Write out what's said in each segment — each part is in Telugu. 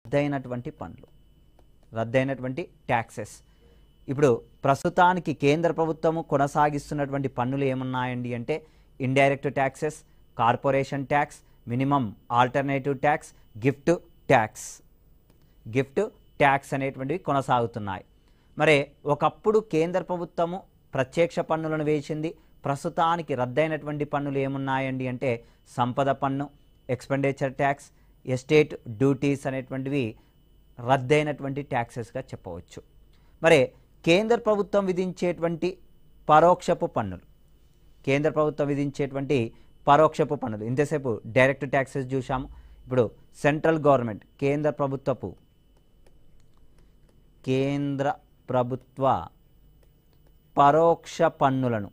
రద్దయినటువంటి పన్నులు రద్దయినటువంటి ట్యాక్సెస్ ఇప్పుడు ప్రస్తుతానికి కేంద్ర ప్రభుత్వము కొనసాగిస్తున్నటువంటి పన్నులు ఏమున్నాయండి అంటే indirect taxes corporation tax minimum alternative tax gift tax gift tax అనేటువంటివి కొనసాగుతున్నాయి మరి ఒకప్పుడు కేంద్ర ప్రభుత్వము ప్రత్యక్ష పన్నులను వేసింది ప్రస్తుతానికి రద్దయినటువంటి పన్నులు ఏమున్నాయండి అంటే సంపద పన్ను ఎక్స్పెండిచర్ ట్యాక్స్ ఎస్టేట్ డ్యూటీస్ అనేటువంటివి రద్దయినటువంటి ట్యాక్సెస్గా చెప్పవచ్చు మరి కేంద్ర ప్రభుత్వం విధించేటువంటి పరోక్షపు పన్నులు కేంద్ర ప్రభుత్వం విధించేటువంటి పరోక్షపు పన్నులు ఇంతసేపు డైరెక్ట్ ట్యాక్సెస్ చూసాము ఇప్పుడు సెంట్రల్ గవర్నమెంట్ కేంద్ర ప్రభుత్వపు కేంద్ర ప్రభుత్వ పరోక్ష పన్నులను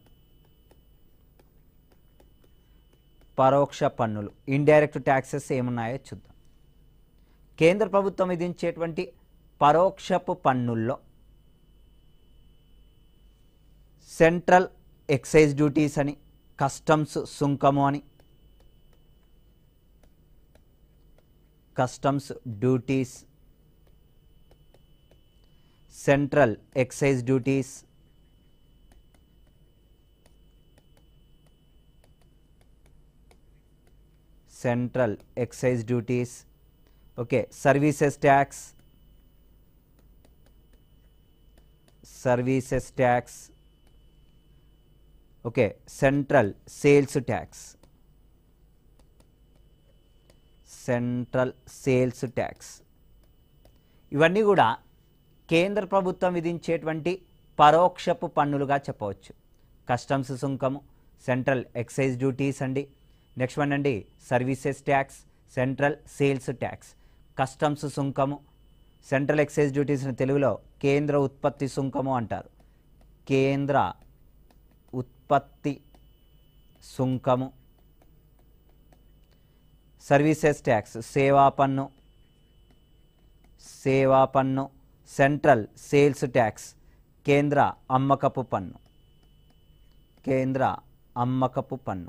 పరోక్ష పన్నులు ఇండైరెక్ట్ ట్యాక్సెస్ ఏమున్నాయో చూద్దాం కేంద్ర ప్రభుత్వం విధించేటువంటి పరోక్షపు పన్నుల్లో సెంట్రల్ ఎక్సైజ్ డ్యూటీస్ అని కస్టమ్స్ సుంకము అని customs duties central excise duties central excise duties okay services tax services tax okay central sales tax central sales tax ఇవన్నీ కూడా కేంద్ర ప్రభుత్వం విధించేటువంటి పరోక్షపు పన్నులుగా చెప్పవచ్చు కస్టమ్స్ సుంకము సెంట్రల్ ఎక్సైజ్ డ్యూటీస్ అండి నెక్స్ట్ వన్ అండి services tax central sales tax customs సుంకము సెంట్రల్ ఎక్సైజ్ డ్యూటీస్ని తెలుగులో కేంద్ర ఉత్పత్తి సుంకము అంటారు కేంద్ర ఉత్పత్తి సుంకము సర్వీసెస్ ట్యాక్స్ సేవా పన్ను సేవా పన్ను సెంట్రల్ సేల్స్ ట్యాక్స్ కేంద్ర అమ్మకపు పన్ను కేంద్ర అమ్మకపు పన్ను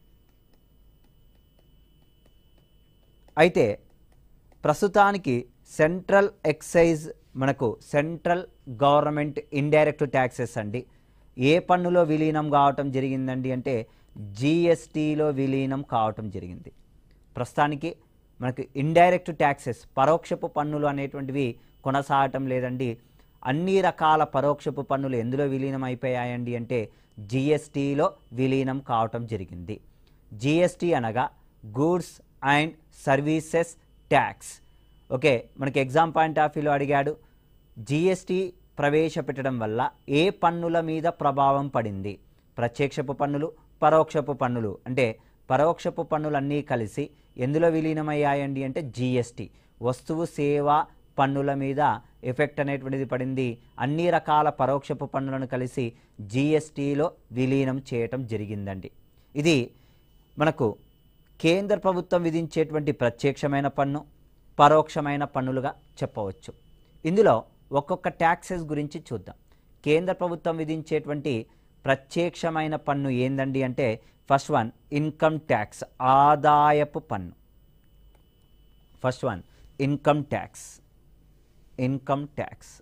అయితే ప్రస్తుతానికి సెంట్రల్ ఎక్సైజ్ మనకు సెంట్రల్ గవర్నమెంట్ ఇండైరెక్ట్ ట్యాక్సెస్ అండి ఏ పన్నులో విలీనం కావటం జరిగిందండి అంటే జిఎస్టీలో విలీనం కావటం జరిగింది ప్రస్తుతానికి మనకు ఇండైరెక్ట్ ట్యాక్సెస్ పరోక్షపు పన్నులు అనేటువంటివి కొనసాగటం లేదండి అన్ని రకాల పరోక్షపు పన్నులు ఎందులో విలీనం అయిపోయాయండి అంటే జిఎస్టీలో విలీనం కావటం జరిగింది జిఎస్టీ అనగా goods and services tax okay మనకి ఎగ్జామ్ పాయింట్ ఆఫ్ వ్యూలో అడిగాడు జిఎస్టీ ప్రవేశపెట్టడం వల్ల ఏ పన్నుల మీద ప్రభావం పడింది ప్రత్యక్షపు పన్నులు పరోక్షపు పన్నులు అంటే పరోక్షపు పన్నులన్నీ కలిసి ఎందులో విలీనమయ్యాయండి అంటే జిఎస్టీ వస్తువు సేవ పన్నుల మీద ఎఫెక్ట్ అనేటువంటిది పడింది అన్ని రకాల పరోక్షపు పన్నులను కలిసి జిఎస్టీలో విలీనం చేయటం జరిగిందండి ఇది మనకు కేంద్ర ప్రభుత్వం విధించేటువంటి ప్రత్యక్షమైన పన్ను పరోక్షమైన పన్నులుగా చెప్పవచ్చు ఇందులో ఒక్కొక్క ట్యాక్సెస్ గురించి చూద్దాం కేంద్ర ప్రభుత్వం విధించేటువంటి ప్రత్యక్షమైన పన్ను ఏందండి అంటే ఫస్ట్ వన్ ఇన్కమ్ ట్యాక్స్ ఆదాయపు పన్ను first one income tax income tax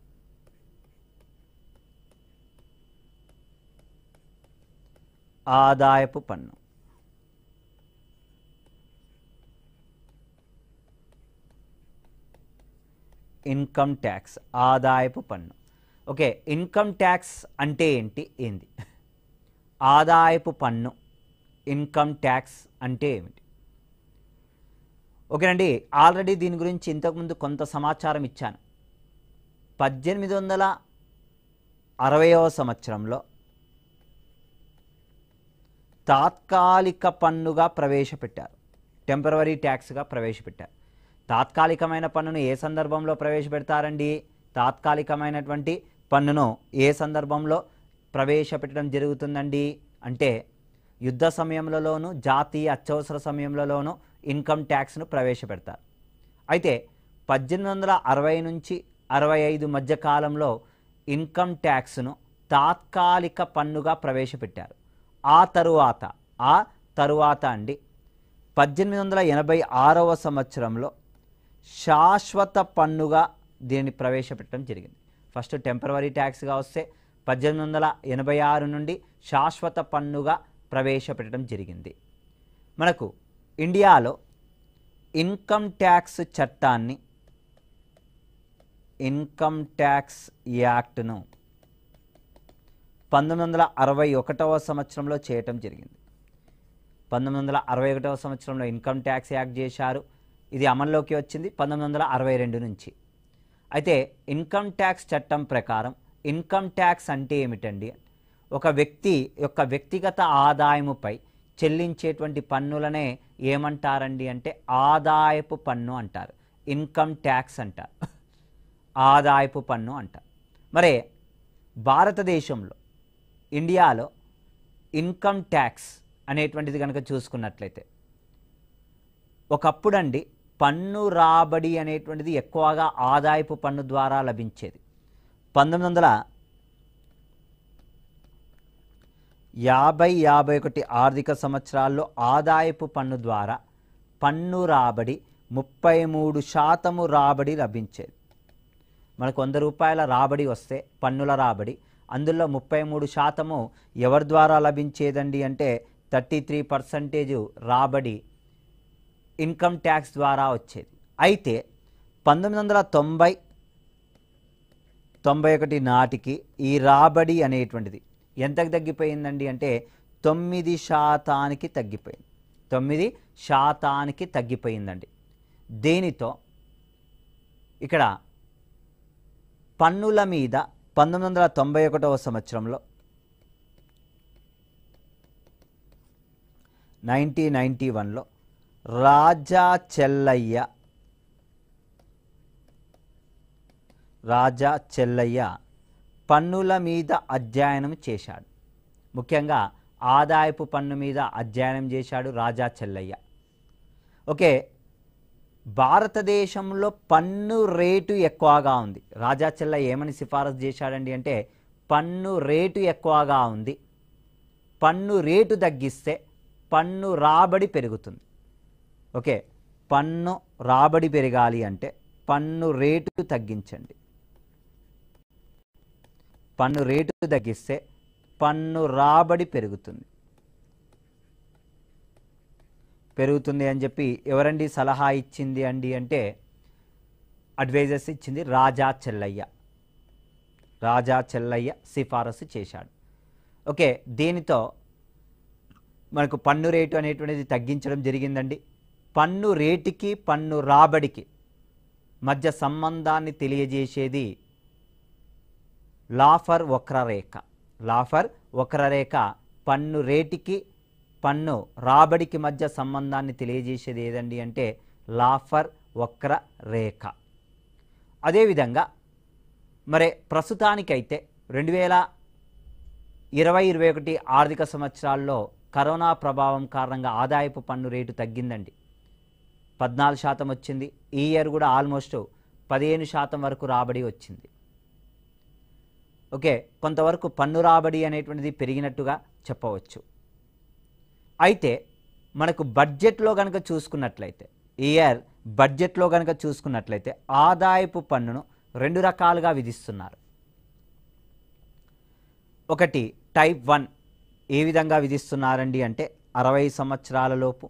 ఆదాయపు పన్ను ఇన్కమ్ ట్యాక్స్ ఆదాయపు పన్ను ఓకే ఇన్కమ్ ట్యాక్స్ అంటే ఏంటి ఏంది ఆదాయపు పన్ను ఇన్కమ్ ట్యాక్స్ అంటే ఏమిటి ఓకేనండి ఆల్రెడీ దీని గురించి ఇంతకుముందు కొంత సమాచారం ఇచ్చాను పద్దెనిమిది వందల అరవయవ సంవత్సరంలో తాత్కాలిక పన్నుగా ప్రవేశపెట్టారు టెంపరవరీ ట్యాక్స్గా ప్రవేశపెట్టారు తాత్కాలికమైన పన్నును ఏ సందర్భంలో ప్రవేశపెడతారండి తాత్కాలికమైనటువంటి పన్నును ఏ సందర్భంలో ప్రవేశపెట్టడం జరుగుతుందండి అంటే యుద్ధ సమయంలోనూ జాతీయ అత్యవసర సమయంలోనూ ఇన్కమ్ ట్యాక్స్ను ప్రవేశపెడతారు అయితే పద్దెనిమిది వందల అరవై నుంచి అరవై ఐదు మధ్య కాలంలో ఇన్కమ్ ట్యాక్స్ను తాత్కాలిక పన్నుగా ప్రవేశపెట్టారు ఆ తరువాత ఆ తరువాత అండి పద్దెనిమిది వందల ఎనభై ఆరవ సంవత్సరంలో శాశ్వత పన్నుగా దీన్ని ప్రవేశపెట్టడం జరిగింది ఫస్ట్ టెంపరవరీ ట్యాక్స్గా వస్తే పద్దెనిమిది వందల ఎనభై ఆరు నుండి శాశ్వత పన్నుగా ప్రవేశపెట్టడం జరిగింది మనకు ఇండియాలో ఇన్కమ్ ట్యాక్స్ చట్టాన్ని ఇన్కమ్ ట్యాక్స్ యాక్ట్ను పంతొమ్మిది వందల అరవై ఒకటవ సంవత్సరంలో చేయటం జరిగింది పంతొమ్మిది వందల అరవై ఒకటవ సంవత్సరంలో ఇన్కమ్ ట్యాక్స్ యాక్ట్ చేశారు ఇది అమల్లోకి వచ్చింది పంతొమ్మిది వందల అరవై రెండు నుంచి అయితే ఇన్కమ్ ట్యాక్స్ చట్టం ప్రకారం ఇన్కమ్ ట్యాక్స్ అంటే ఏమిటండి ఒక వ్యక్తి యొక్క వ్యక్తిగత ఆదాయముపై చెల్లించేటువంటి పన్నులనే ఏమంటారండి అంటే ఆదాయపు పన్ను అంటారు ఇన్కమ్ ట్యాక్స్ అంటారు ఆదాయపు పన్ను అంటారు మరి భారతదేశంలో ఇండియాలో ఇన్కమ్ ట్యాక్స్ అనేటువంటిది కనుక చూసుకున్నట్లయితే ఒకప్పుడండి పన్ను రాబడి అనేటువంటిది ఎక్కువగా ఆదాయపు పన్ను ద్వారా లభించేది పంతొమ్మిది వందల యాభై యాభై ఒకటి ఆర్థిక సంవత్సరాల్లో ఆదాయపు పన్ను ద్వారా పన్ను రాబడి ముప్పై మూడు శాతము రాబడి లభించేది మనకు వంద రూపాయల రాబడి వస్తే పన్నుల రాబడి అందులో ముప్పై మూడు శాతము ఎవరి ద్వారా లభించేదండి అంటే థర్టీ త్రీ పర్సంటేజ్ రాబడి ఇన్కమ్ ట్యాక్స్ ద్వారా వచ్చేది అయితే పంతొమ్మిది వందల తొంభై తొంభై ఒకటి నాటికి ఈ రాబడి అనేటువంటిది ఎంతకు తగ్గిపోయిందండి అంటే తొమ్మిది శాతానికి తగ్గిపోయింది తొమ్మిది శాతానికి తగ్గిపోయిందండి దీనితో ఇక్కడ పన్నుల మీద పంతొమ్మిది వందల తొంభై ఒకటవ సంవత్సరంలో నైన్టీన్ నైంటీ వన్లో రాజా చెల్లయ్య రాజా చెల్లయ్య పన్నుల మీద అధ్యయనం చేశాడు ముఖ్యంగా ఆదాయపు పన్ను మీద అధ్యయనం చేశాడు రాజా చెల్లయ్య ఓకే భారతదేశంలో పన్ను రేటు ఎక్కువగా ఉంది రాజా చెల్లయ్య ఏమని సిఫారసు చేశాడండి అంటే పన్ను రేటు ఎక్కువగా ఉంది పన్ను రేటు తగ్గిస్తే పన్ను రాబడి పెరుగుతుంది ఓకే పన్ను రాబడి పెరగాలి అంటే పన్ను రేటు తగ్గించండి పన్ను రేటు తగ్గిస్తే పన్ను రాబడి పెరుగుతుంది పెరుగుతుంది అని చెప్పి ఎవరండి సలహా ఇచ్చింది అండి అంటే అడ్వైజర్స్ ఇచ్చింది రాజా చెల్లయ్య రాజా చెల్లయ్య సిఫారసు చేశాడు ఓకే దీనితో మనకు పన్ను రేటు అనేటువంటిది తగ్గించడం జరిగిందండి పన్ను రేటుకి పన్ను రాబడికి మధ్య సంబంధాన్ని తెలియజేసేది లాఫర్ వక్రరేఖ లాఫర్ వక్రరేఖ పన్ను రేటుకి పన్ను రాబడికి మధ్య సంబంధాన్ని తెలియజేసేది ఏదండి అంటే లాఫర్ వక్ర రేఖ అదేవిధంగా మరి ప్రస్తుతానికైతే రెండు వేల ఇరవై ఇరవై ఒకటి ఆర్థిక సంవత్సరాల్లో కరోనా ప్రభావం కారణంగా ఆదాయపు పన్ను రేటు తగ్గిందండి పద్నాలుగు శాతం వచ్చింది ఈ ఇయర్ కూడా ఆల్మోస్ట్ పదిహేను శాతం వరకు రాబడి వచ్చింది ఓకే కొంతవరకు పన్ను రాబడి అనేటువంటిది పెరిగినట్టుగా చెప్పవచ్చు అయితే మనకు బడ్జెట్లో కనుక చూసుకున్నట్లయితే ఈ ఇయర్ బడ్జెట్లో కనుక చూసుకున్నట్లయితే ఆదాయపు పన్నును రెండు రకాలుగా విధిస్తున్నారు ఒకటి టైప్ వన్ ఏ విధంగా విధిస్తున్నారండి అంటే అరవై సంవత్సరాల లోపు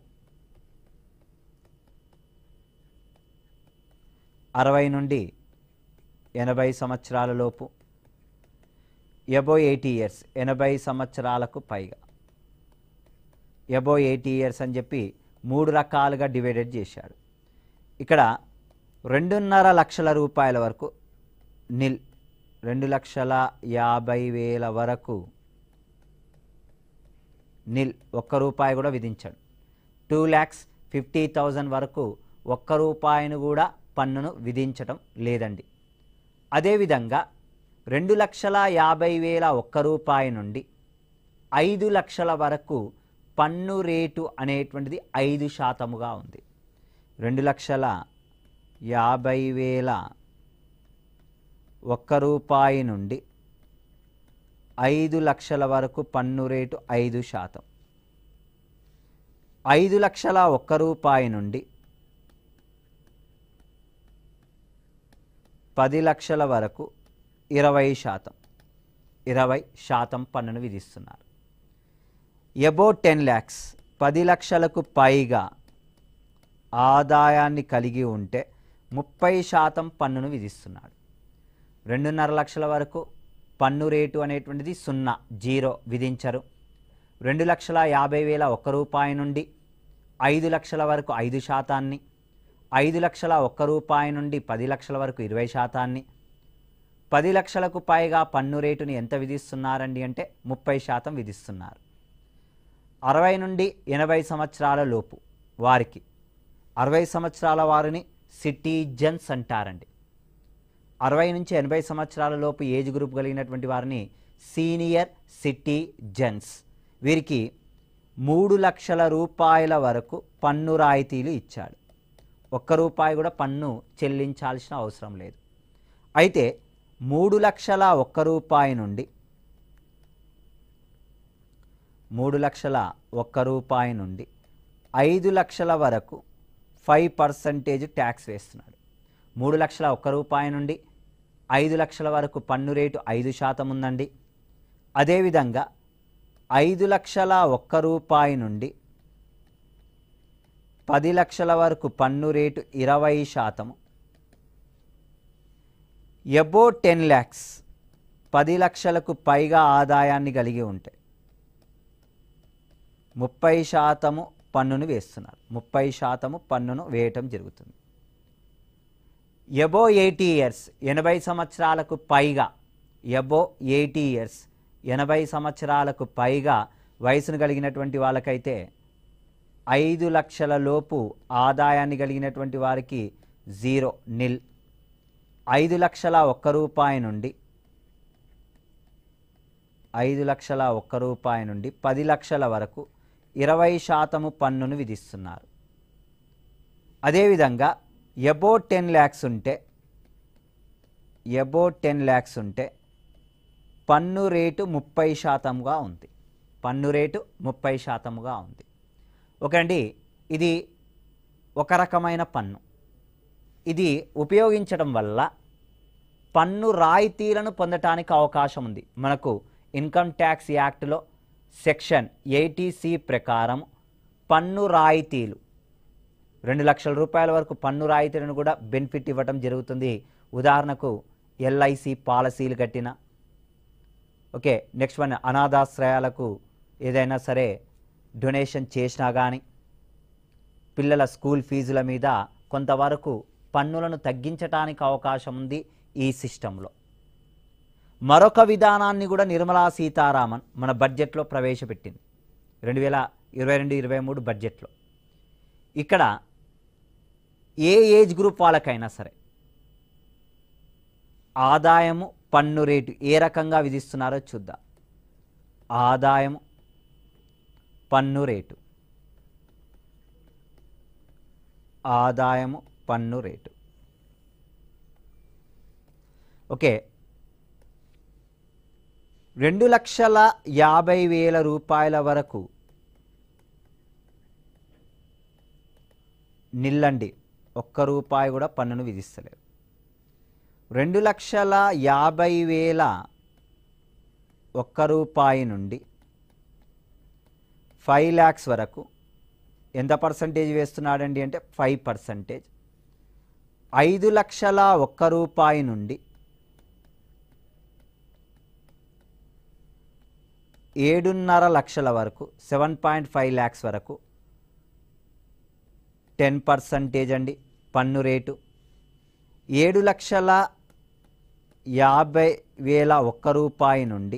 అరవై నుండి ఎనభై సంవత్సరాల లోపు ఎబో ఎయిటీ ఇయర్స్ ఎనభై సంవత్సరాలకు పైగా ఎబో ఎయిటీ ఇయర్స్ అని చెప్పి మూడు రకాలుగా డివైడెడ్ చేశాడు ఇక్కడ రెండున్నర లక్షల రూపాయల వరకు నిల్ రెండు లక్షల యాభై వేల వరకు నిల్ ఒక్క రూపాయి కూడా విధించాడు టూ ల్యాక్స్ ఫిఫ్టీ థౌజండ్ వరకు ఒక్క రూపాయిని కూడా పన్నును విధించటం లేదండి అదేవిధంగా రెండు లక్షల యాభై వేల ఒక్క రూపాయి నుండి ఐదు లక్షల వరకు పన్ను రేటు అనేటువంటిది ఐదు శాతముగా ఉంది రెండు లక్షల యాభై వేల ఒక్క రూపాయి నుండి ఐదు లక్షల వరకు పన్ను రేటు ఐదు శాతం ఐదు లక్షల ఒక్క రూపాయి నుండి పది లక్షల వరకు ఇరవై శాతం ఇరవై శాతం పన్నును విధిస్తున్నారు ఎబో టెన్ ల్యాక్స్ పది లక్షలకు పైగా ఆదాయాన్ని కలిగి ఉంటే ముప్పై శాతం పన్నును విధిస్తున్నాడు రెండున్నర లక్షల వరకు పన్ను రేటు అనేటువంటిది సున్నా జీరో విధించరు రెండు లక్షల యాభై వేల ఒక్క రూపాయి నుండి ఐదు లక్షల వరకు ఐదు శాతాన్ని ఐదు లక్షల ఒక్క రూపాయి నుండి పది లక్షల వరకు ఇరవై శాతాన్ని పది లక్షలకు పైగా పన్ను రేటుని ఎంత విధిస్తున్నారండి అంటే ముప్పై శాతం విధిస్తున్నారు అరవై నుండి ఎనభై సంవత్సరాల లోపు వారికి అరవై సంవత్సరాల వారిని సిటిజన్స్ అంటారండి అరవై నుంచి ఎనభై సంవత్సరాల లోపు ఏజ్ గ్రూప్ కలిగినటువంటి వారిని సీనియర్ సిటిజన్స్ వీరికి మూడు లక్షల రూపాయల వరకు పన్ను రాయితీలు ఇచ్చాడు ఒక్క రూపాయి కూడా పన్ను చెల్లించాల్సిన అవసరం లేదు అయితే మూడు లక్షల ఒక్క రూపాయి నుండి మూడు లక్షల ఒక్క రూపాయి నుండి ఐదు లక్షల వరకు ఫైవ్ పర్సంటేజ్ ట్యాక్స్ వేస్తున్నాడు మూడు లక్షల ఒక్క రూపాయి నుండి ఐదు లక్షల వరకు పన్ను రేటు ఐదు శాతం ఉందండి అదేవిధంగా ఐదు లక్షల ఒక్క రూపాయి నుండి పది లక్షల వరకు పన్ను రేటు ఇరవై శాతము ఎబో టెన్ ల్యాక్స్ పది లక్షలకు పైగా ఆదాయాన్ని కలిగి ఉంటాయి ముప్పై శాతము పన్నును వేస్తున్నారు ముప్పై శాతము పన్నును వేయటం జరుగుతుంది ఎబో ఎయిటీ ఇయర్స్ ఎనభై సంవత్సరాలకు పైగా ఎబో ఎయిటీ ఇయర్స్ ఎనభై సంవత్సరాలకు పైగా వయసును కలిగినటువంటి వాళ్ళకైతే ఐదు లక్షల లోపు ఆదాయాన్ని కలిగినటువంటి వారికి జీరో నిల్ ఐదు లక్షల ఒక్క రూపాయి నుండి ఐదు లక్షల ఒక్క రూపాయి నుండి పది లక్షల వరకు ఇరవై శాతము పన్నును విధిస్తున్నారు అదేవిధంగా ఎబో టెన్ ల్యాక్స్ ఉంటే ఎబో టెన్ ల్యాక్స్ ఉంటే పన్ను రేటు ముప్పై శాతంగా ఉంది పన్ను రేటు ముప్పై శాతముగా ఉంది ఒకండి ఇది ఒక రకమైన పన్ను ఇది ఉపయోగించడం వల్ల పన్ను రాయితీలను పొందటానికి అవకాశం ఉంది మనకు ఇన్కమ్ ట్యాక్స్ యాక్ట్లో సెక్షన్ ఎయిటీ సి ప్రకారం పన్ను రాయితీలు రెండు లక్షల రూపాయల వరకు పన్ను రాయితీలను కూడా బెనిఫిట్ ఇవ్వటం జరుగుతుంది ఉదాహరణకు ఎల్ఐసి పాలసీలు కట్టిన ఓకే నెక్స్ట్ వన్ అనాథాశ్రయాలకు ఏదైనా సరే డొనేషన్ చేసినా కానీ పిల్లల స్కూల్ ఫీజుల మీద కొంతవరకు పన్నులను తగ్గించటానికి అవకాశం ఉంది ఈ సిస్టంలో మరొక విధానాన్ని కూడా నిర్మలా సీతారామన్ మన బడ్జెట్లో ప్రవేశపెట్టింది రెండు వేల ఇరవై రెండు ఇరవై మూడు బడ్జెట్లో ఇక్కడ ఏ ఏజ్ గ్రూప్ వాళ్ళకైనా సరే ఆదాయము పన్ను రేటు ఏ రకంగా విధిస్తున్నారో చూద్దాం ఆదాయము పన్ను రేటు ఆదాయము పన్ను రేటు ఓకే రెండు లక్షల యాభై వేల రూపాయల వరకు నిల్లండి ఒక్క రూపాయి కూడా పన్నును విధిస్తలేరు రెండు లక్షల యాభై వేల ఒక్క రూపాయి నుండి ఫైవ్ ల్యాక్స్ వరకు ఎంత పర్సంటేజ్ వేస్తున్నాడండి అంటే ఫైవ్ పర్సంటేజ్ ఐదు లక్షల ఒక్క రూపాయి నుండి ఏడున్నర లక్షల వరకు సెవెన్ పాయింట్ ఫైవ్ ల్యాక్స్ వరకు టెన్ పర్సంటేజ్ అండి పన్ను రేటు ఏడు లక్షల యాభై వేల ఒక్క రూపాయి నుండి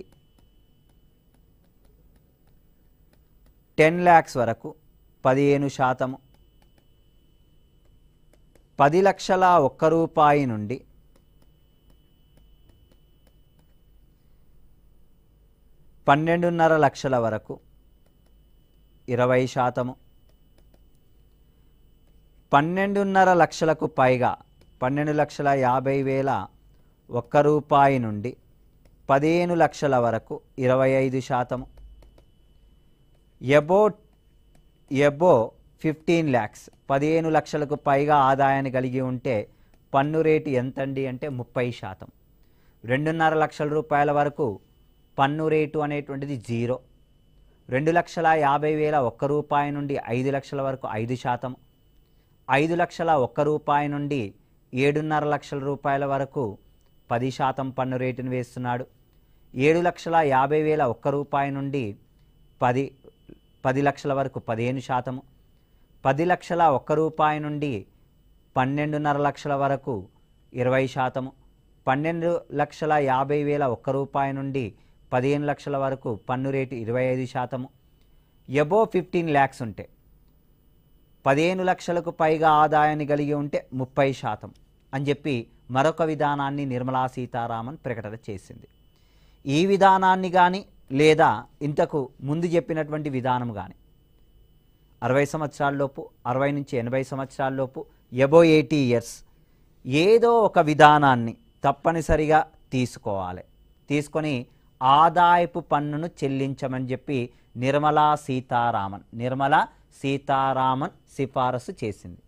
టెన్ ల్యాక్స్ వరకు పదిహేను శాతము పది లక్షల ఒక్క రూపాయి నుండి పన్నెండున్నర లక్షల వరకు ఇరవై శాతము పన్నెండున్నర లక్షలకు పైగా పన్నెండు లక్షల యాభై వేల ఒక్క రూపాయి నుండి పదిహేను లక్షల వరకు ఇరవై ఐదు శాతము ఎబో ఎబో ఫిఫ్టీన్ ల్యాక్స్ పదిహేను లక్షలకు పైగా ఆదాయాన్ని కలిగి ఉంటే పన్ను రేటు ఎంతండి అంటే ముప్పై శాతం రెండున్నర లక్షల రూపాయల వరకు పన్ను రేటు అనేటువంటిది జీరో రెండు లక్షల యాభై వేల ఒక్క రూపాయి నుండి ఐదు లక్షల వరకు ఐదు శాతం ఐదు లక్షల ఒక్క రూపాయి నుండి ఏడున్నర లక్షల రూపాయల వరకు పది శాతం పన్ను రేటును వేస్తున్నాడు ఏడు లక్షల యాభై వేల ఒక్క రూపాయి నుండి పది పది లక్షల వరకు పదిహేను శాతము పది లక్షల ఒక్క రూపాయి నుండి పన్నెండున్నర లక్షల వరకు ఇరవై శాతము పన్నెండు లక్షల యాభై వేల ఒక్క రూపాయి నుండి పదిహేను లక్షల వరకు పన్ను రేటు ఇరవై ఐదు శాతము ఎబో ఫిఫ్టీన్ ల్యాక్స్ ఉంటే పదిహేను లక్షలకు పైగా ఆదాయాన్ని కలిగి ఉంటే ముప్పై శాతం అని చెప్పి మరొక విధానాన్ని నిర్మలా సీతారామన్ ప్రకటన చేసింది ఈ విధానాన్ని కానీ లేదా ఇంతకు ముందు చెప్పినటువంటి విధానం కానీ అరవై సంవత్సరాల్లోపు అరవై నుంచి ఎనభై సంవత్సరాల్లోపు ఎబో ఎయిటీ ఇయర్స్ ఏదో ఒక విధానాన్ని తప్పనిసరిగా తీసుకోవాలి తీసుకొని ఆదాయపు పన్నును చెల్లించమని చెప్పి నిర్మలా సీతారామన్ నిర్మలా సీతారామన్ సిఫారసు చేసింది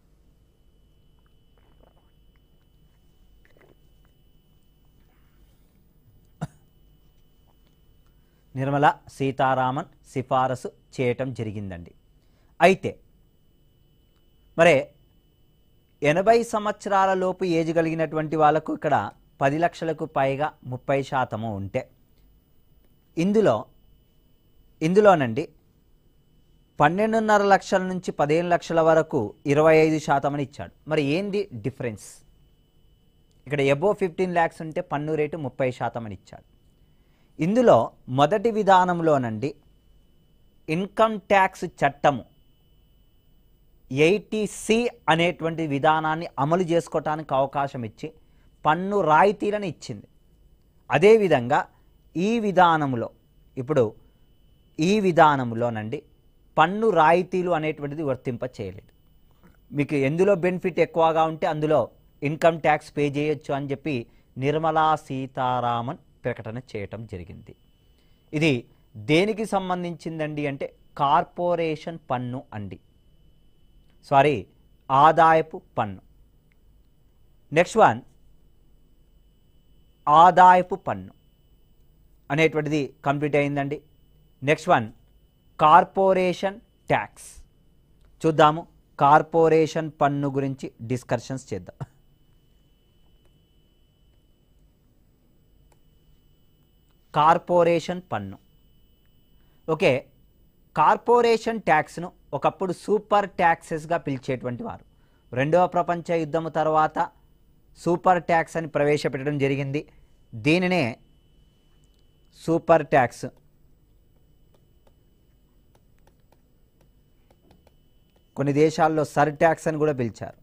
నిర్మల సీతారామన్ సిఫారసు చేయటం జరిగిందండి అయితే మరే ఎనభై సంవత్సరాల లోపు ఏజ్ కలిగినటువంటి వాళ్ళకు ఇక్కడ పది లక్షలకు పైగా ముప్పై శాతము ఉంటే ఇందులో ఇందులోనండి పన్నెండున్నర లక్షల నుంచి పదిహేను లక్షల వరకు ఇరవై ఐదు శాతం అని ఇచ్చాడు మరి ఏంది డిఫరెన్స్ ఇక్కడ ఎబో ఫిఫ్టీన్ ల్యాక్స్ ఉంటే పన్ను రేటు ముప్పై శాతం అని ఇచ్చాడు ఇందులో మొదటి విధానంలోనండి ఇన్కమ్ ట్యాక్స్ చట్టము ఎయిటీ సి అనేటువంటి విధానాన్ని అమలు చేసుకోవటానికి అవకాశం ఇచ్చి పన్ను రాయితీలను ఇచ్చింది అదేవిధంగా ఈ విధానంలో ఇప్పుడు ఈ విధానంలోనండి పన్ను రాయితీలు అనేటువంటిది వర్తింప చేయలేదు మీకు ఎందులో బెనిఫిట్ ఎక్కువగా ఉంటే అందులో ఇన్కమ్ ట్యాక్స్ పే చేయొచ్చు అని చెప్పి నిర్మలా సీతారామన్ ప్రకటన చేయటం జరిగింది ఇది దేనికి సంబంధించిందండి అంటే కార్పొరేషన్ పన్ను అండి సారీ ఆదాయపు పన్ను నెక్స్ట్ వన్ ఆదాయపు పన్ను అనేటువంటిది కంప్లీట్ అయిందండి నెక్స్ట్ వన్ కార్పొరేషన్ ట్యాక్స్ చూద్దాము కార్పొరేషన్ పన్ను గురించి డిస్కషన్స్ చేద్దాం కార్పొరేషన్ పన్ను ఓకే కార్పొరేషన్ ట్యాక్స్ను ఒకప్పుడు సూపర్ ట్యాక్సెస్గా పిలిచేటువంటి వారు రెండవ ప్రపంచ యుద్ధము తర్వాత సూపర్ ట్యాక్స్ అని ప్రవేశపెట్టడం జరిగింది దీనినే సూపర్ ట్యాక్స్ కొన్ని దేశాల్లో సర్ ట్యాక్స్ అని కూడా పిలిచారు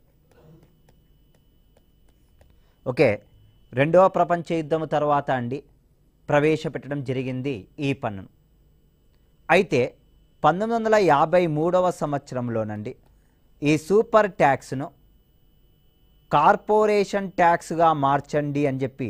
ఓకే రెండవ ప్రపంచ యుద్ధము తర్వాత అండి ప్రవేశపెట్టడం జరిగింది ఈ పన్నును అయితే పంతొమ్మిది వందల యాభై మూడవ సంవత్సరంలోనండి ఈ సూపర్ ట్యాక్స్ను కార్పొరేషన్ ట్యాక్స్గా మార్చండి అని చెప్పి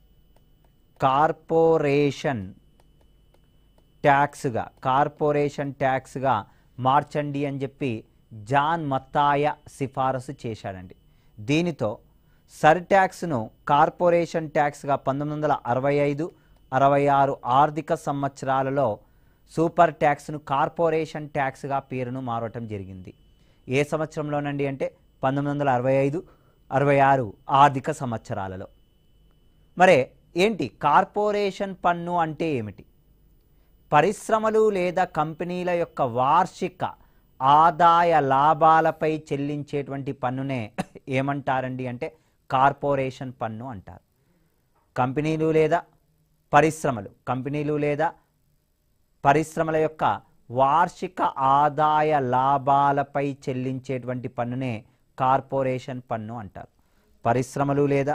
కార్పొరేషన్ ట్యాక్స్గా కార్పొరేషన్ ట్యాక్స్గా మార్చండి అని చెప్పి జాన్ మత్తాయ సిఫారసు చేశాడండి దీనితో సర్ ట్యాక్స్ను కార్పొరేషన్ ట్యాక్స్గా పంతొమ్మిది వందల అరవై ఐదు అరవై ఆరు ఆర్థిక సంవత్సరాలలో సూపర్ ట్యాక్స్ను కార్పొరేషన్ ట్యాక్స్గా పేరును మారటం జరిగింది ఏ సంవత్సరంలోనండి అంటే పంతొమ్మిది వందల అరవై ఐదు అరవై ఆరు ఆర్థిక సంవత్సరాలలో మరే ఏంటి కార్పొరేషన్ పన్ను అంటే ఏమిటి పరిశ్రమలు లేదా కంపెనీల యొక్క వార్షిక ఆదాయ లాభాలపై చెల్లించేటువంటి పన్నునే ఏమంటారండి అంటే కార్పొరేషన్ పన్ను అంటారు కంపెనీలు లేదా పరిశ్రమలు కంపెనీలు లేదా పరిశ్రమల యొక్క వార్షిక ఆదాయ లాభాలపై చెల్లించేటువంటి పన్నునే కార్పొరేషన్ పన్ను అంటారు పరిశ్రమలు లేదా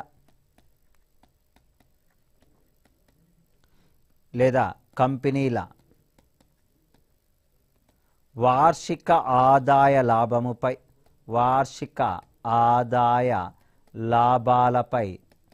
లేదా కంపెనీల వార్షిక ఆదాయ లాభముపై వార్షిక ఆదాయ లాభాలపై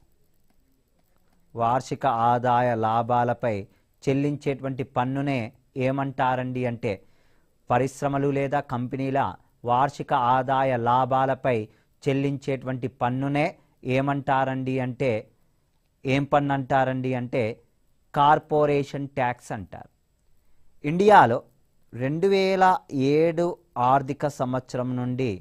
వార్షిక ఆదాయ లాభాలపై చెల్లించేటువంటి పన్నునే ఏమంటారండి అంటే పరిశ్రమలు లేదా కంపెనీల వార్షిక ఆదాయ లాభాలపై చెల్లించేటువంటి పన్నునే ఏమంటారండి అంటే ఏం పన్ను అంటారండి అంటే కార్పొరేషన్ ట్యాక్స్ అంటారు ఇండియాలో రెండు వేల ఏడు ఆర్థిక సంవత్సరం నుండి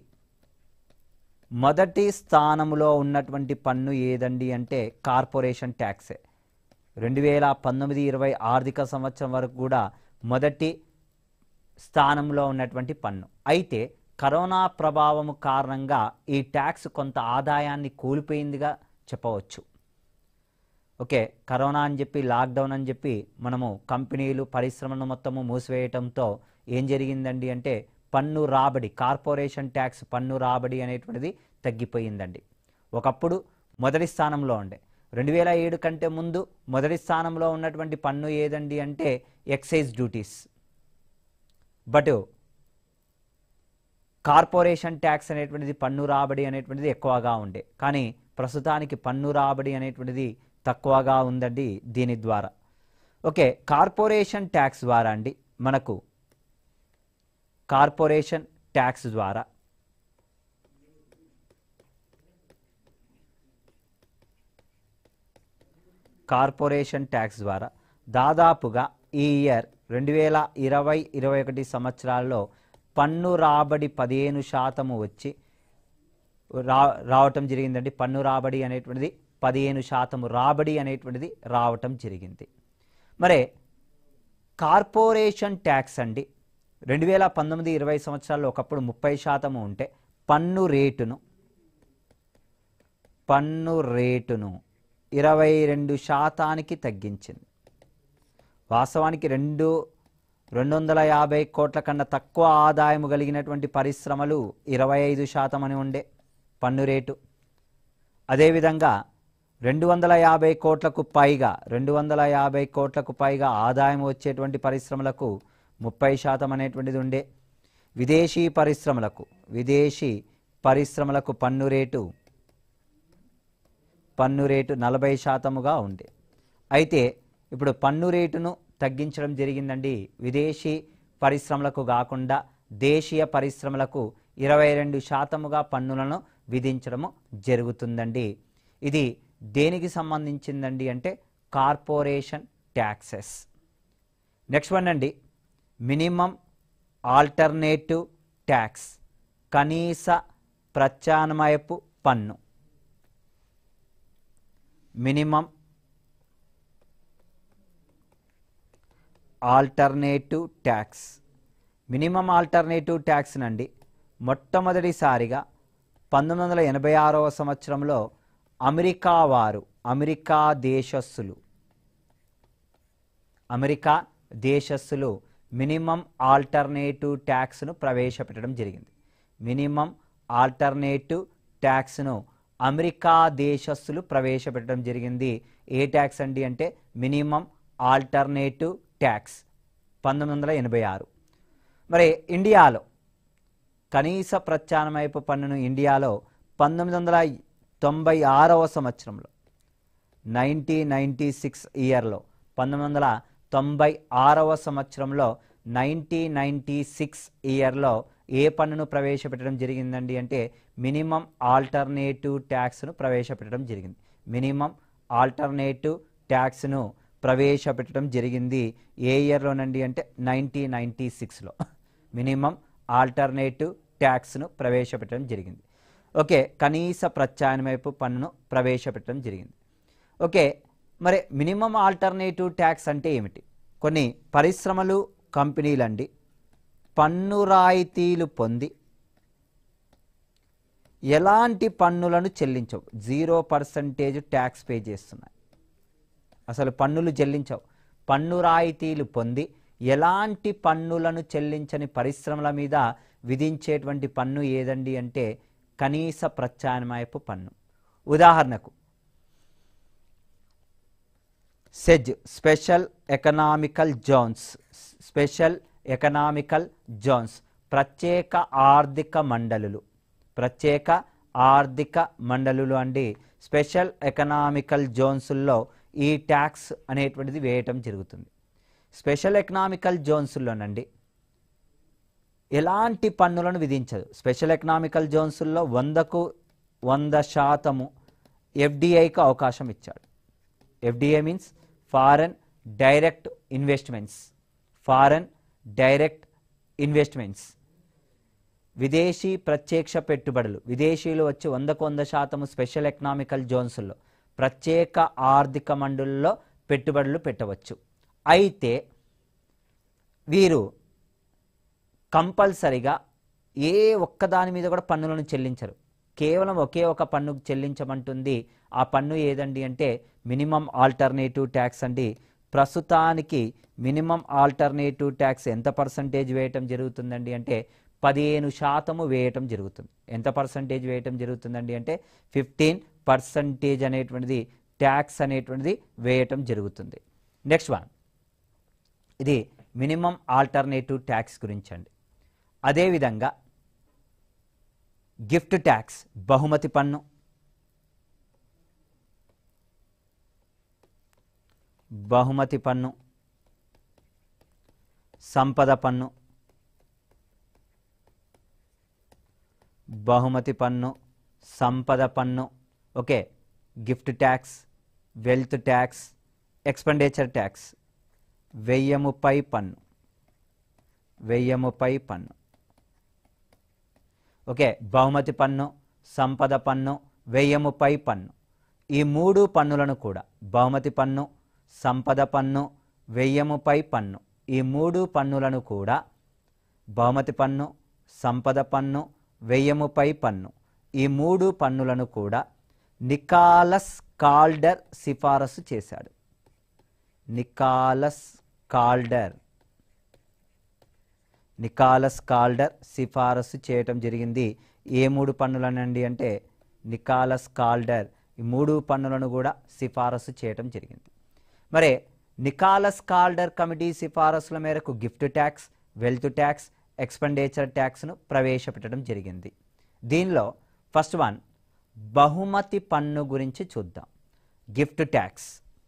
మొదటి స్థానంలో ఉన్నటువంటి పన్ను ఏదండి అంటే కార్పొరేషన్ ట్యాక్సే రెండు వేల పంతొమ్మిది ఇరవై ఆర్థిక సంవత్సరం వరకు కూడా మొదటి స్థానంలో ఉన్నటువంటి పన్ను అయితే కరోనా ప్రభావము కారణంగా ఈ ట్యాక్స్ కొంత ఆదాయాన్ని కూలిపోయిందిగా చెప్పవచ్చు ఓకే కరోనా అని చెప్పి లాక్డౌన్ అని చెప్పి మనము కంపెనీలు పరిశ్రమను మొత్తము మూసివేయటంతో ఏం జరిగిందండి అంటే పన్ను రాబడి కార్పొరేషన్ ట్యాక్స్ పన్ను రాబడి అనేటువంటిది తగ్గిపోయిందండి ఒకప్పుడు మొదటి స్థానంలో ఉండే రెండు వేల ఏడు కంటే ముందు మొదటి స్థానంలో ఉన్నటువంటి పన్ను ఏదండి అంటే excise duties but corporation tax అనేటువంటిది పన్ను రాబడి అనేటువంటిది ఎక్కువగా ఉండే కానీ ప్రస్తుతానికి పన్ను రాబడి అనేటువంటిది తక్కువగా ఉందండి దీని ద్వారా ఓకే కార్పొరేషన్ ట్యాక్స్ ద్వారా అండి మనకు కార్పొరేషన్ ట్యాక్స్ ద్వారా కార్పొరేషన్ ట్యాక్స్ ద్వారా దాదాపుగా ఈ ఇయర్ రెండు వేల ఇరవై ఇరవై ఒకటి సంవత్సరాల్లో పన్ను రాబడి పదిహేను శాతము వచ్చి రా రావటం జరిగిందండి పన్ను రాబడి అనేటువంటిది పదిహేను శాతము రాబడి అనేటువంటిది రావటం జరిగింది మరే కార్పొరేషన్ ట్యాక్స్ అండి రెండు వేల పంతొమ్మిది ఇరవై సంవత్సరాల్లో ఒకప్పుడు ముప్పై శాతము ఉంటే పన్ను రేటును పన్ను రేటును ఇరవై రెండు శాతానికి తగ్గించింది వాస్తవానికి రెండు రెండు వందల యాభై కోట్ల కన్నా తక్కువ ఆదాయం కలిగినటువంటి పరిశ్రమలు ఇరవై ఐదు శాతం అని ఉండే పన్ను రేటు అదేవిధంగా రెండు వందల యాభై కోట్లకు పైగా రెండు వందల యాభై కోట్లకు పైగా ఆదాయం వచ్చేటువంటి పరిశ్రమలకు ముప్పై శాతం అనేటువంటిది ఉండే విదేశీ పరిశ్రమలకు విదేశీ పరిశ్రమలకు పన్ను రేటు పన్ను రేటు నలభై శాతముగా ఉండే అయితే ఇప్పుడు పన్ను రేటును తగ్గించడం జరిగిందండి విదేశీ పరిశ్రమలకు కాకుండా దేశీయ పరిశ్రమలకు ఇరవై రెండు శాతముగా పన్నులను విధించడము జరుగుతుందండి ఇది దేనికి సంబంధించిందండి అంటే కార్పొరేషన్ ట్యాక్సెస్ నెక్స్ట్ వన్ అండి మినిమం ఆల్టర్నేటివ్ ట్యాక్స్ కనీస ప్రత్యామ్నాయపు పన్ను minimum alternative tax minimum alternative tax నండి మొట్టమొదటిసారిగా పంతొమ్మిది వందల ఎనభై ఆరవ సంవత్సరంలో అమెరికా వారు అమెరికా దేశస్థులు అమెరికా దేశస్థులు మినిమం ఆల్టర్నేటివ్ ట్యాక్స్ను ప్రవేశపెట్టడం జరిగింది మినిమం ఆల్టర్నేటివ్ ట్యాక్స్ను అమెరికా దేశస్థులు ప్రవేశపెట్టడం జరిగింది ఏ ట్యాక్స్ అండి అంటే మినిమం ఆల్టర్నేటివ్ ట్యాక్స్ పంతొమ్మిది వందల ఎనభై ఆరు మరి ఇండియాలో కనీస ప్రత్యామ్నాయపు పన్నును ఇండియాలో పంతొమ్మిది వందల తొంభై ఆరవ సంవత్సరంలో నైన్టీన్ నైంటీ సిక్స్ ఇయర్లో పంతొమ్మిది వందల తొంభై ఆరవ సంవత్సరంలో నైన్టీన్ నైంటీ సిక్స్ ఇయర్లో ఏ పన్నును ప్రవేశపెట్టడం జరిగిందండి అంటే మినిమం ఆల్టర్నేటివ్ ట్యాక్స్ను ప్రవేశపెట్టడం జరిగింది మినిమం ఆల్టర్నేటివ్ ట్యాక్స్ను ప్రవేశపెట్టడం జరిగింది ఏ ఇయర్లోనండి అంటే నైన్టీన్ నైంటీ సిక్స్లో మినిమం ఆల్టర్నేటివ్ ట్యాక్స్ను ప్రవేశపెట్టడం జరిగింది ఓకే కనీస ప్రత్యామ్నాయపు పన్నును ప్రవేశపెట్టడం జరిగింది ఓకే మరి మినిమం ఆల్టర్నేటివ్ ట్యాక్స్ అంటే ఏమిటి కొన్ని పరిశ్రమలు కంపెనీలండి పన్ను రాయితీలు పొంది ఎలాంటి పన్నులను చెల్లించవు జీరో పర్సంటేజ్ ట్యాక్స్ పే చేస్తున్నాయి అసలు పన్నులు చెల్లించవు పన్ను రాయితీలు పొంది ఎలాంటి పన్నులను చెల్లించని పరిశ్రమల మీద విధించేటువంటి పన్ను ఏదండి అంటే కనీస ప్రత్యామ్నాయపు పన్ను ఉదాహరణకు SEZ special economical zones special economical zones ప్రత్యేక ఆర్థిక మండలులు ప్రత్యేక ఆర్థిక మండలులు అండి స్పెషల్ ఎకనామికల్ జోన్స్లో ఈ ట్యాక్స్ అనేటువంటిది వేయటం జరుగుతుంది స్పెషల్ ఎకనామికల్ జోన్స్లోనండి ఎలాంటి పన్నులను విధించదు స్పెషల్ ఎకనామికల్ జోన్స్లో వందకు వంద శాతము ఎఫ్డిఐకి అవకాశం ఇచ్చాడు FDI means foreign direct investments foreign direct investments విదేశీ ప్రత్యక్ష పెట్టుబడులు విదేశీయులు వచ్చి వందకు వంద శాతము స్పెషల్ ఎకనామికల్ జోన్స్లో ప్రత్యేక ఆర్థిక మండలిలో పెట్టుబడులు పెట్టవచ్చు అయితే వీరు కంపల్సరిగా ఏ ఒక్కదాని మీద కూడా పన్నులను చెల్లించరు కేవలం ఒకే ఒక పన్ను చెల్లించమంటుంది ఆ పన్ను ఏదండి అంటే మినిమం ఆల్టర్నేటివ్ ట్యాక్స్ అండి ప్రస్తుతానికి మినిమం ఆల్టర్నేటివ్ ట్యాక్స్ ఎంత పర్సంటేజ్ వేయటం జరుగుతుందండి అంటే పదిహేను శాతము వేయటం జరుగుతుంది ఎంత పర్సంటేజ్ వేయటం జరుగుతుందండి అంటే ఫిఫ్టీన్ పర్సంటేజ్ అనేటువంటిది ట్యాక్స్ అనేటువంటిది వేయటం జరుగుతుంది నెక్స్ట్ వన్ ఇది మినిమం ఆల్టర్నేటివ్ ట్యాక్స్ గురించి అండి అదేవిధంగా గిఫ్ట్ ట్యాక్స్ బహుమతి పన్ను బహుమతి పన్ను సంపద పన్ను బహుమతి పన్ను సంపద పన్ను okay gift tax wealth tax expenditure tax వెయ్యముపై పన్ను వెయ్యముపై పన్ను ఓకే బహుమతి పన్ను సంపద పన్ను వెయ్యముపై పన్ను ఈ మూడు పన్నులను కూడా బహుమతి పన్ను సంపద పన్ను వెయ్యముపై పన్ను ఈ మూడు పన్నులను కూడా బహుమతి పన్ను సంపద పన్ను వెయ్యముపై పన్ను ఈ మూడు పన్నులను కూడా నికాలస్ కాల్డర్ సిఫారసు చేశాడు నికాలస్ కాల్డర్ నికాలస్ కాల్డర్ సిఫారసు చేయటం జరిగింది ఏ మూడు పన్నులనండి అంటే నికాలస్ కాల్డర్ ఈ మూడు పన్నులను కూడా సిఫారసు చేయటం జరిగింది మరి నికాలస్ కాల్డర్ కమిటీ సిఫారసుల మేరకు gift tax wealth tax expenditure ట్యాక్స్ను ప్రవేశపెట్టడం జరిగింది దీనిలో ఫస్ట్ వన్ బహుమతి పన్ను గురించి చూద్దాం గిఫ్ట్ ట్యాక్స్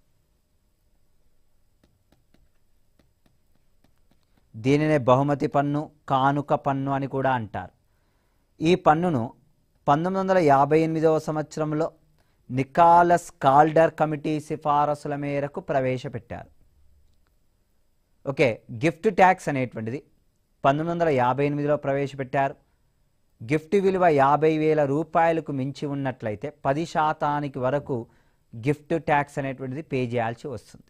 దీనినే బహుమతి పన్ను కానుక పన్ను అని కూడా అంటారు ఈ పన్నును పంతొమ్మిది వందల యాభై ఎనిమిదవ సంవత్సరంలో నికాలస్ కాల్డర్ కమిటీ సిఫారసుల మేరకు ప్రవేశపెట్టారు ఓకే గిఫ్ట్ ట్యాక్స్ అనేటువంటిది పంతొమ్మిది వందల యాభై ఎనిమిదిలో ప్రవేశపెట్టారు గిఫ్ట్ విలువ యాభై వేల రూపాయలకు మించి ఉన్నట్లయితే పది శాతానికి వరకు గిఫ్ట్ ట్యాక్స్ అనేటువంటిది పే చేయాల్సి వస్తుంది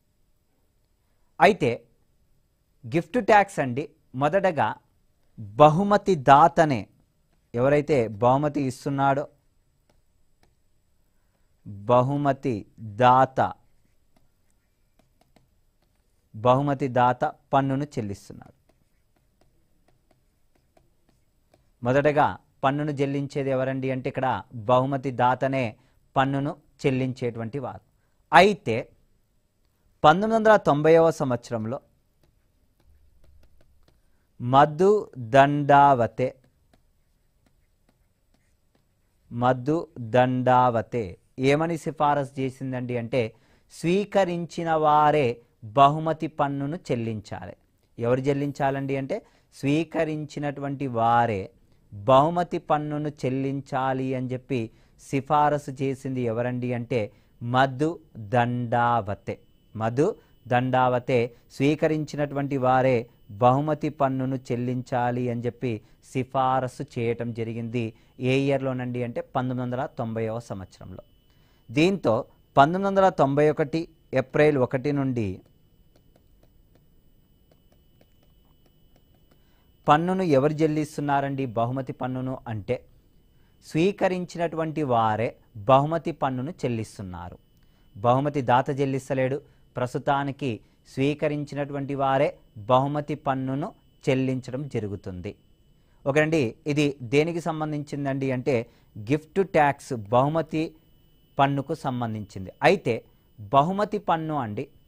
అయితే గిఫ్ట్ ట్యాక్స్ అండి మొదటగా బహుమతి దాతనే ఎవరైతే బహుమతి ఇస్తున్నాడో బహుమతి దాత బహుమతి దాత పన్నును చెల్లిస్తున్నాడు మొదటగా పన్నును చెల్లించేది ఎవరండి అంటే ఇక్కడ బహుమతి దాతనే పన్నును చెల్లించేటువంటి వారు అయితే పంతొమ్మిది వందల తొంభైవ సంవత్సరంలో మధు దండావతే మధు దండావతే ఏమని సిఫారసు చేసిందండి అంటే స్వీకరించిన వారే బహుమతి పన్నును చెల్లించాలి ఎవరు చెల్లించాలండి అంటే స్వీకరించినటువంటి వారే బహుమతి పన్నును చెల్లించాలి అని చెప్పి సిఫారసు చేసింది ఎవరండి అంటే మధు దండావతే మధు దండావతే స్వీకరించినటువంటి వారే బహుమతి పన్నును చెల్లించాలి అని చెప్పి సిఫారసు చేయటం జరిగింది ఏ ఇయర్లోనండి అంటే పంతొమ్మిది వందల తొంభైవ సంవత్సరంలో దీంతో పంతొమ్మిది వందల తొంభై ఒకటి ఏప్రిల్ ఒకటి నుండి పన్నును ఎవరు చెల్లిస్తున్నారండి బహుమతి పన్నును అంటే స్వీకరించినటువంటి వారే బహుమతి పన్నును చెల్లిస్తున్నారు బహుమతి దాత చెల్లిస్తలేడు ప్రస్తుతానికి స్వీకరించినటువంటి వారే బహుమతి పన్నును చెల్లించడం జరుగుతుంది ఓకేనండి ఇది దేనికి సంబంధించిందండి అంటే గిఫ్ట్ ట్యాక్స్ బహుమతి పన్నుకు సంబంధించింది అయితే బహుమతి పన్ను అండి